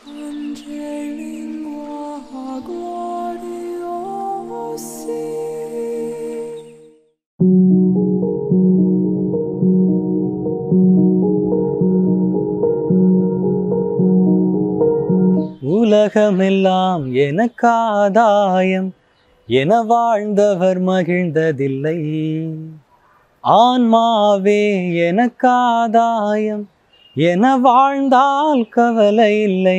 Angelingua gloriosi. உலகமெல்லாம் எனக்காதாயம் என வாழ்ந்தவர் மகிழ்ந்ததில்லை ஆன்மாவே எனக்காதாயம் என வாழ்ந்தால் கவலை இல்லை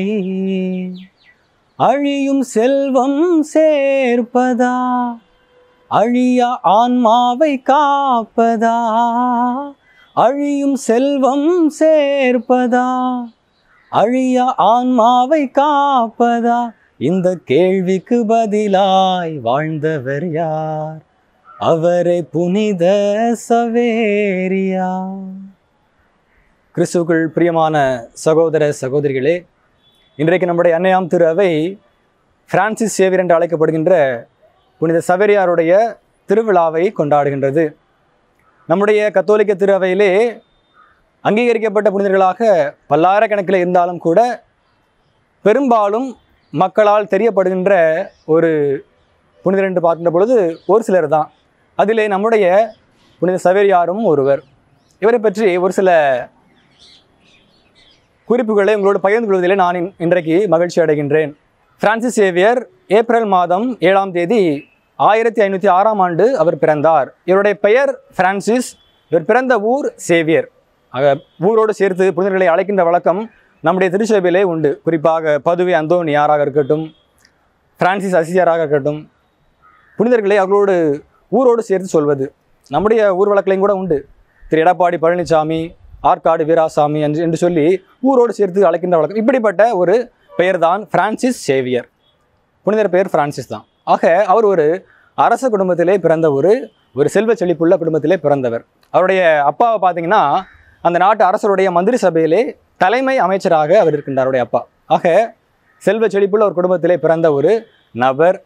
அழியும் செல்வம் சேர்ப்பதா அழிய ஆன்மாவை காப்பதா அழியும் செல்வம் சேர்ப்பதா அழிய ஆன்மாவை காப்பதா இந்த கேள்விக்கு பதிலாய் வாழ்ந்தவர் யார் அவரை புனித சவேரியா கிறிஸ்துவுக்குள் பிரியமான சகோதர சகோதரிகளே இன்றைக்கு நம்முடைய அன்னையாம் திரு அவை பிரான்சிஸ் சேவியர் என்று அழைக்கப்படுகின்ற புனித சவேரியாருடைய திருவிழாவை கொண்டாடுகின்றது நம்முடைய கத்தோலிக்க திரு அவையிலே அங்கீகரிக்கப்பட்ட புனிதர்களாக பல்லாயிரக்கணக்கில் இருந்தாலும் கூட பெரும்பாலும் மக்களால் தெரியப்படுகின்ற ஒரு புனிதர் என்று பார்க்கின்ற பொழுது ஒரு சிலர் தான் அதிலே நம்முடைய புனித சவேரியாரும் ஒருவர் இவரை பற்றி ஒரு சில குறிப்புகளை உங்களோடு பகிர்ந்து கொள்வதிலே நான் இன்- இன்றைக்கு மகிழ்ச்சி அடைகின்றேன் பிரான்சிஸ் சேவியர் ஏப்ரல் மாதம் ஏழாம் தேதி ஆயிரத்தி ஐநூற்றி ஆறாம் ஆண்டு அவர் பிறந்தார் இவருடைய பெயர் பிரான்சிஸ் இவர் பிறந்த ஊர் சேவியர் ஆக ஊரோடு சேர்த்து புனிதர்களை அழைக்கின்ற வழக்கம் நம்முடைய திருச்சபையிலே உண்டு குறிப்பாக பதுவை அந்தோனியாராக இருக்கட்டும் பிரான்சிஸ் அசிசியாராக இருக்கட்டும் புனிதர்களை அவர்களோடு ஊரோடு சேர்த்து சொல்வது நம்முடைய ஊர் வழக்கிலையும் கூட உண்டு திரு எடப்பாடி பழனிசாமி ஆற்காடு வீராசாமி என்று என்று சொல்லி ஊரோடு சேர்த்து அழைக்கின்ற வழக்கம் இப்படிப்பட்ட ஒரு பெயர்தான் பிரான்சிஸ் சேவியர் புனிதர் பெயர் பிரான்சிஸ் தான் ஆக அவர் ஒரு அரச குடும்பத்திலே பிறந்த ஒரு ஒரு செல்வ செழிப்புள்ள குடும்பத்திலே பிறந்தவர் அவருடைய அப்பாவை பார்த்தீங்கன்னா அந்த நாட்டு அரசருடைய மந்திரி சபையிலே தலைமை அமைச்சராக அவர் இருக்கின்றார் அவருடைய அப்பா ஆக செல்வ செழிப்புள்ள ஒரு குடும்பத்திலே பிறந்த ஒரு நபர்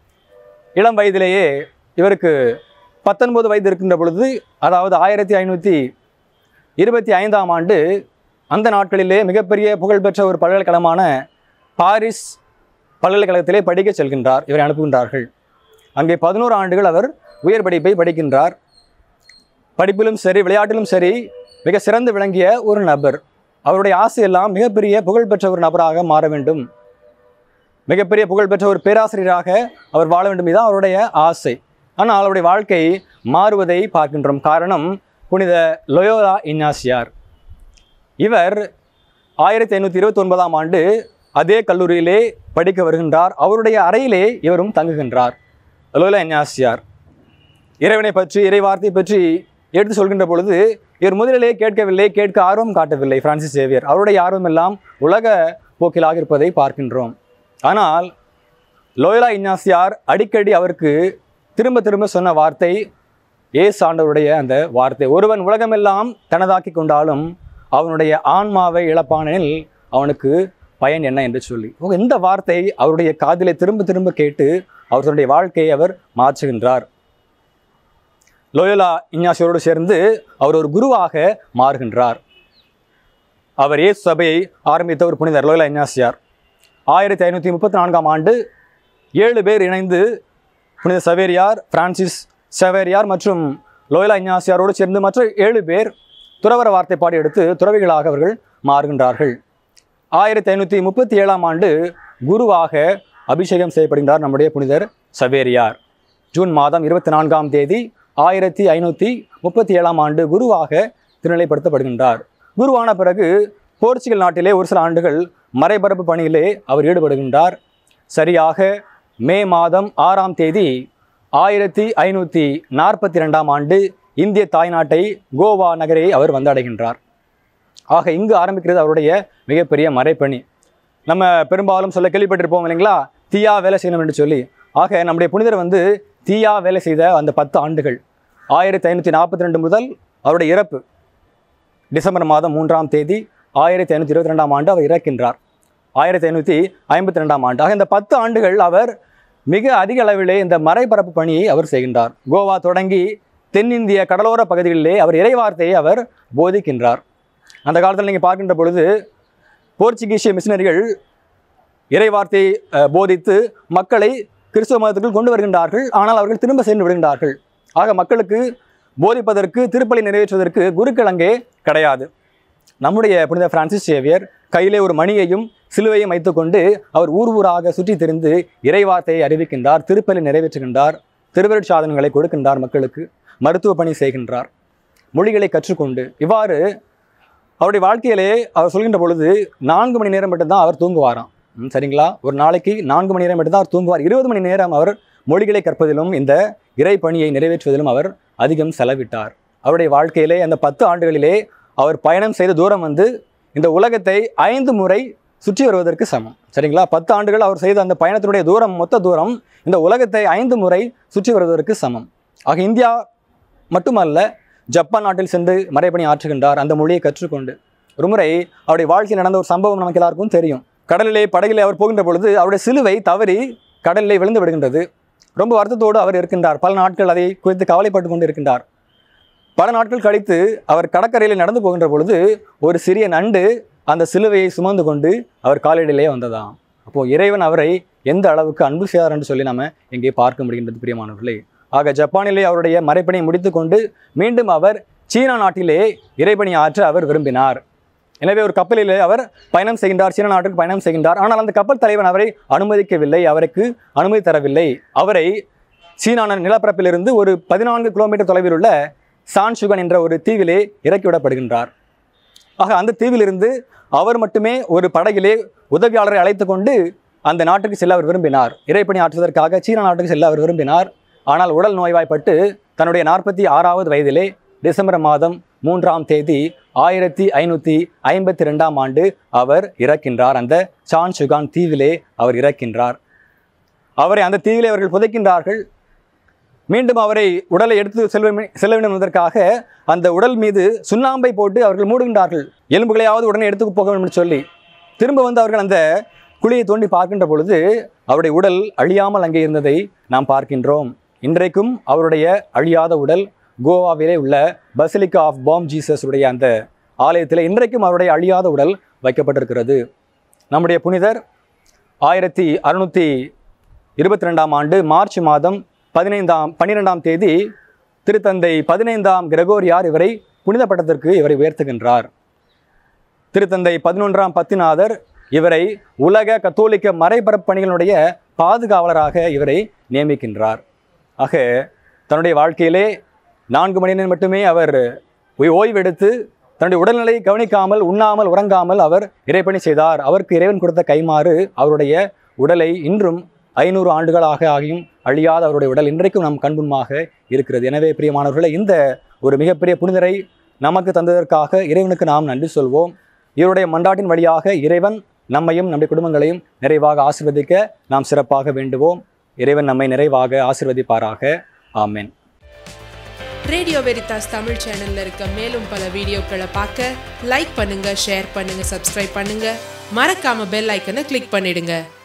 இளம் வயதிலேயே இவருக்கு பத்தொன்பது வயது இருக்கின்ற பொழுது அதாவது ஆயிரத்தி ஐநூற்றி இருபத்தி ஐந்தாம் ஆண்டு அந்த நாட்களிலே மிகப்பெரிய புகழ்பெற்ற ஒரு பல்கலைக்கழகமான பாரிஸ் பல்கலைக்கழகத்திலே படிக்க செல்கின்றார் இவரை அனுப்புகின்றார்கள் அங்கே பதினோரு ஆண்டுகள் அவர் உயர் படிப்பை படிக்கின்றார் படிப்பிலும் சரி விளையாட்டிலும் சரி மிக சிறந்து விளங்கிய ஒரு நபர் அவருடைய ஆசையெல்லாம் மிகப்பெரிய புகழ்பெற்ற ஒரு நபராக மாற வேண்டும் மிகப்பெரிய புகழ்பெற்ற ஒரு பேராசிரியராக அவர் வாழ வேண்டும் இதுதான் அவருடைய ஆசை ஆனால் அவருடைய வாழ்க்கை மாறுவதை பார்க்கின்றோம் காரணம் புனித லொயோலா இன்னாசியார் இவர் ஆயிரத்தி ஐநூற்றி இருபத்தி ஒன்பதாம் ஆண்டு அதே கல்லூரியிலே படிக்க வருகின்றார் அவருடைய அறையிலே இவரும் தங்குகின்றார் லொயோலா இன்னாசியார் இறைவனை பற்றி இறை வார்த்தை பற்றி எடுத்து சொல்கின்ற பொழுது இவர் முதலிலே கேட்கவில்லை கேட்க ஆர்வம் காட்டவில்லை பிரான்சிஸ் சேவியர் அவருடைய ஆர்வம் எல்லாம் உலக போக்கிலாக இருப்பதை பார்க்கின்றோம் ஆனால் லோயலா இன்னாசியார் அடிக்கடி அவருக்கு திரும்ப திரும்ப சொன்ன வார்த்தை ஏசு ஆண்டவருடைய அந்த வார்த்தை ஒருவன் உலகமெல்லாம் தனதாக்கி கொண்டாலும் அவனுடைய ஆன்மாவை இழப்பானெனில் அவனுக்கு பயன் என்ன என்று சொல்லி ஓ, இந்த வார்த்தை அவருடைய காதிலே திரும்ப திரும்ப கேட்டு அவர் தன்னுடைய வாழ்க்கையை அவர் மாற்றுகின்றார் லோயோலா இஞ்ஞாசியோடு சேர்ந்து அவர் ஒரு குருவாக மாறுகின்றார் அவர் இயேசு சபையை ஆரம்பித்த ஒரு புனிதர் லோயோலா இஞ்ஞாசியார் ஆயிரத்தி ஐநூற்றி முப்பத்தி நான்காம் ஆண்டு ஏழு பேர் இணைந்து புனித சவேரியார் பிரான்சிஸ் சவேரியார் மற்றும் லோயலா இஞ்ஞாசியாரோடு சேர்ந்து மற்ற ஏழு பேர் துறவர வார்த்தை பாடி எடுத்து துறவிகளாக அவர்கள் மாறுகின்றார்கள் ஆயிரத்தி ஐநூற்றி முப்பத்தி ஏழாம் ஆண்டு குருவாக அபிஷேகம் செய்யப்படுகின்றார் நம்முடைய புனிதர் சவேரியார் ஜூன் மாதம் இருபத்தி நான்காம் தேதி ஆயிரத்தி ஐநூற்றி முப்பத்தி ஏழாம் ஆண்டு குருவாக திருநிலைப்படுத்தப்படுகின்றார் குருவான பிறகு போர்ச்சுகல் நாட்டிலே ஒரு சில ஆண்டுகள் மறைபரப்பு பணியிலே அவர் ஈடுபடுகின்றார் சரியாக மே மாதம் ஆறாம் தேதி ஆயிரத்தி ஐநூற்றி நாற்பத்தி ரெண்டாம் ஆண்டு இந்திய தாய்நாட்டை கோவா நகரை அவர் வந்தடைகின்றார் ஆக இங்கு ஆரம்பிக்கிறது அவருடைய மிகப்பெரிய மறைப்பணி நம்ம பெரும்பாலும் சொல்ல கேள்விப்பட்டிருப்போம் இல்லைங்களா தீயா வேலை செய்யணும் என்று சொல்லி ஆக நம்முடைய புனிதர் வந்து தீயா வேலை செய்த அந்த பத்து ஆண்டுகள் ஆயிரத்தி ஐநூற்றி நாற்பத்தி ரெண்டு முதல் அவருடைய இறப்பு டிசம்பர் மாதம் மூன்றாம் தேதி ஆயிரத்தி ஐநூற்றி இருபத்தி ரெண்டாம் ஆண்டு அவர் இறக்கின்றார் ஆயிரத்தி ஐநூற்றி ஐம்பத்தி ரெண்டாம் ஆண்டு ஆக இந்த பத்து ஆண்டுகள் அவர் மிக அதிக அளவிலே இந்த மறைபரப்பு பணியை அவர் செய்கின்றார் கோவா தொடங்கி தென்னிந்திய கடலோர பகுதிகளிலே அவர் இறைவார்த்தையை அவர் போதிக்கின்றார் அந்த காலத்தில் நீங்கள் பார்க்கின்ற பொழுது போர்ச்சுகீசிய மிஷினரிகள் இறைவார்த்தையை அஹ், போதித்து மக்களை கிறிஸ்துவ மதத்துக்குள் கொண்டு வருகின்றார்கள் ஆனால் அவர்கள் திரும்ப சென்று விடுகின்றார்கள் ஆக மக்களுக்கு போதிப்பதற்கு திருப்பலி நிறைவேற்றுவதற்கு குருக்கள் அங்கே கிடையாது நம்முடைய புனித பிரான்சிஸ் சேவியர் கையிலே ஒரு மணியையும் சிலுவையும் வைத்துக்கொண்டு அவர் ஊர் ஊராக சுற்றி திரிந்து இறைவார்த்தையை அறிவிக்கின்றார் திருப்பலி நிறைவேற்றுகின்றார் திருவருட் சாதனங்களை கொடுக்கின்றார் மக்களுக்கு மருத்துவ பணி செய்கின்றார் மொழிகளை கற்றுக்கொண்டு இவ்வாறு அவருடைய வாழ்க்கையிலே அவர் சொல்கின்ற பொழுது நான்கு மணி நேரம் மட்டும்தான் அவர் தூங்குவாராம் ம், சரிங்களா ஒரு நாளைக்கு நான்கு மணி நேரம் மட்டும்தான் அவர் தூங்குவார் இருபது மணி நேரம் அவர் மொழிகளை கற்பதிலும் இந்த இறை பணியை நிறைவேற்றுவதிலும் அவர் அதிகம் செலவிட்டார் அவருடைய வாழ்க்கையிலே அந்த பத்து ஆண்டுகளிலே அவர் பயணம் செய்த தூரம் வந்து இந்த உலகத்தை ஐந்து முறை சுற்றி வருவதற்கு சமம் சரிங்களா பத்து ஆண்டுகள் அவர் செய்த அந்த பயணத்தினுடைய தூரம் மொத்த தூரம் இந்த உலகத்தை ஐந்து முறை சுற்றி வருவதற்கு சமம் ஆக இந்தியா மட்டுமல்ல ஜப்பான் நாட்டில் சென்று மறைபணி ஆற்றுகின்றார் அந்த மொழியை கற்றுக்கொண்டு ஒரு முறை அவருடைய வாழ்க்கையில் நடந்த ஒரு சம்பவம் நமக்கு எல்லாருக்கும் தெரியும் கடலிலே படகிலே அவர் போகின்ற பொழுது அவருடைய சிலுவை தவறி கடலிலே விழுந்து விடுகின்றது ரொம்ப வருத்தத்தோடு அவர் இருக்கின்றார் பல நாட்கள் அதை குறித்து கவலைப்பட்டு கொண்டு இருக்கின்றார் பல நாட்கள் கழித்து அவர் கடற்கரையில் நடந்து போகின்ற பொழுது ஒரு சிறிய நண்டு அந்த சிலுவையை சுமந்து கொண்டு அவர் காலடியிலே வந்ததாம் அப்போ இறைவன் அவரை எந்த அளவுக்கு அன்பு செய்தார் என்று சொல்லி நம்ம இங்கே பார்க்க முடிகின்றது பிரியமானவர்களே ஆக ஜப்பானிலே அவருடைய மறைப்பணியை முடித்துக்கொண்டு மீண்டும் அவர் சீனா நாட்டிலே இறைபணி ஆற்ற அவர் விரும்பினார் எனவே ஒரு கப்பலிலே அவர் பயணம் செய்கின்றார் சீன நாட்டுக்கு பயணம் செய்கின்றார் ஆனால் அந்த கப்பல் தலைவன் அவரை அனுமதிக்கவில்லை அவருக்கு அனுமதி தரவில்லை அவரை சீனா நிலப்பரப்பிலிருந்து ஒரு பதினான்கு கிலோமீட்டர் தொலைவில் உள்ள சான் சுகன் என்ற ஒரு தீவிலே இறக்கிவிடப்படுகின்றார் ஆக அந்த தீவிலிருந்து அவர் மட்டுமே ஒரு படகிலே உதவியாளரை அழைத்து கொண்டு அந்த நாட்டுக்கு செல்ல அவர் விரும்பினார் இறைப்பணி ஆற்றுவதற்காக சீனா நாட்டுக்கு செல்ல அவர் விரும்பினார் ஆனால் உடல் நோய்வாய்ப்பட்டு தன்னுடைய நாற்பத்தி ஆறாவது வயதிலே டிசம்பர் மாதம் மூன்றாம் தேதி ஆயிரத்தி ஐநூற்றி ஐம்பத்தி ரெண்டாம் ஆண்டு அவர் இறக்கின்றார் அந்த சான் சுகான் தீவிலே அவர் இறக்கின்றார் அவரை அந்த தீவிலே அவர்கள் புதைக்கின்றார்கள் மீண்டும் அவரை உடலை எடுத்து செல்ல செல்ல வேண்டும் என்பதற்காக அந்த உடல் மீது சுண்ணாம்பை போட்டு அவர்கள் மூடுகின்றார்கள் எலும்புகளையாவது உடனே எடுத்து போக வேண்டும் என்று சொல்லி திரும்ப வந்து அவர்கள் அந்த குழியை தோண்டி பார்க்கின்ற பொழுது அவருடைய உடல் அழியாமல் அங்கே இருந்ததை நாம் பார்க்கின்றோம் இன்றைக்கும் அவருடைய அழியாத உடல் கோவாவிலே உள்ள பசிலிக்கா ஆஃப் பாம் ஜீசஸ் உடைய அந்த ஆலயத்தில் இன்றைக்கும் அவருடைய அழியாத உடல் வைக்கப்பட்டிருக்கிறது நம்முடைய புனிதர் ஆயிரத்தி அறுநூற்றி இருபத்தி ரெண்டாம் ஆண்டு மார்ச் மாதம் பதினைந்தாம் பன்னிரெண்டாம் தேதி திருத்தந்தை பதினைந்தாம் கிரகோரியார் இவரை புனித பட்டத்திற்கு இவரை உயர்த்துகின்றார் திருத்தந்தை பதினொன்றாம் பத்திநாதர் இவரை உலக கத்தோலிக்க மறைபரப்பு பணிகளுடைய பாதுகாவலராக இவரை நியமிக்கின்றார் ஆக தன்னுடைய வாழ்க்கையிலே நான்கு மணி நேரம் மட்டுமே அவர் ஓய்- ஓய்வெடுத்து தன்னுடைய உடல்நிலையை கவனிக்காமல் உண்ணாமல் உறங்காமல் அவர் இறைப்பணி செய்தார் அவருக்கு இறைவன் கொடுத்த கைமாறு அவருடைய உடலை இன்றும் ஐநூறு ஆண்டுகளாக ஆகியும் அழியாத அவருடைய உடல் இன்றைக்கும் நம் கண்முன்பாக இருக்கிறது எனவே பிரியமானவர்களே இந்த ஒரு மிகப்பெரிய புனிதரை நமக்கு தந்ததற்காக இறைவனுக்கு நாம் நன்றி சொல்வோம் இவருடைய மன்றாட்டின் வழியாக இறைவன் நம்மையும் நம்முடைய குடும்பங்களையும் நிறைவாக ஆசீர்வதிக்க நாம் சிறப்பாக வேண்டுவோம் இறைவன் நம்மை நிறைவாக ஆசீர்வதிப்பாராக ஆமென் ரேடியோ வெரிதாஸ் தமிழ் சேனல்ல இருக்க மேலும் பல வீடியோக்களை பார்க்க லைக் பண்ணுங்க ஷேர் பண்ணுங்க சப்ஸ்கிரைப் பண்ணுங்க மறக்காம பெல் ஐக்கனை கிளிக் பண்ணிடுங்க